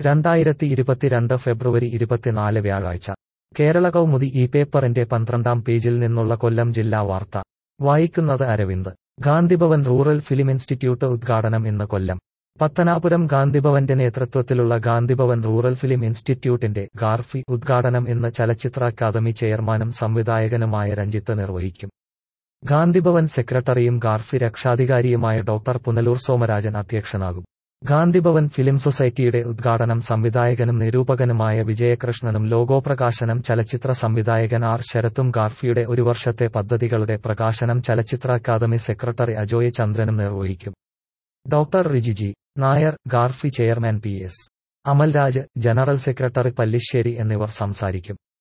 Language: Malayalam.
രണ്ടായിരത്തി ഇരുപത്തിരണ്ട് ഫെബ്രുവരി ഇരുപത്തിനാല് വ്യാഴാഴ്ച കേരള കൗമുദി ഈ പേപ്പറിന്റെ പന്ത്രണ്ടാം പേജിൽ നിന്നുള്ള കൊല്ലം ജില്ലാ വാർത്ത വായിക്കുന്നത് Aravind Gandhibhavan rural film institute ഉദ്ഘാടനം ഇന്ന് കൊല്ലം പത്തനാപുരം ഗാന്ധിഭവന്റെ നേതൃത്വത്തിലുള്ള ഗാന്ധിഭവൻ റൂറൽ ഫിലിം ഇൻസ്റ്റിറ്റ്യൂട്ടിന്റെ ഗാർഫി ഉദ്ഘാടനം ഇന്ന് ചലച്ചിത്ര അക്കാദമി ചെയർമാനും സംവിധായകനുമായ രഞ്ജിത്ത് നിർവഹിക്കും ഗാന്ധിഭവൻ സെക്രട്ടറിയും ഗാർഫി രക്ഷാധികാരിയുമായ ഡോക്ടർ പുനലൂർ സോമരാജൻ അധ്യക്ഷനാകും ഗാന്ധിഭവൻ ഫിലിം സൊസൈറ്റിയുടെ ഉദ്ഘാടനം സംവിധായകനും നിരൂപകനുമായ വിജയകൃഷ്ണനും ലോഗോ പ്രകാശനം ചലച്ചിത്ര സംവിധായകൻ ആർ ശരത്തും ഗാർഫിയുടെ ഒരു വർഷത്തെ പദ്ധതികളുടെ പ്രകാശനം ചലച്ചിത്ര അക്കാദമി സെക്രട്ടറി അജോയ് ചന്ദ്രനും നിർവഹിക്കും ഡോക്ടർ റിജിജി നായർ ഗാർഫി chairman P S Amalraj general secretary Pallissery എന്നിവർ സംസാരിക്കും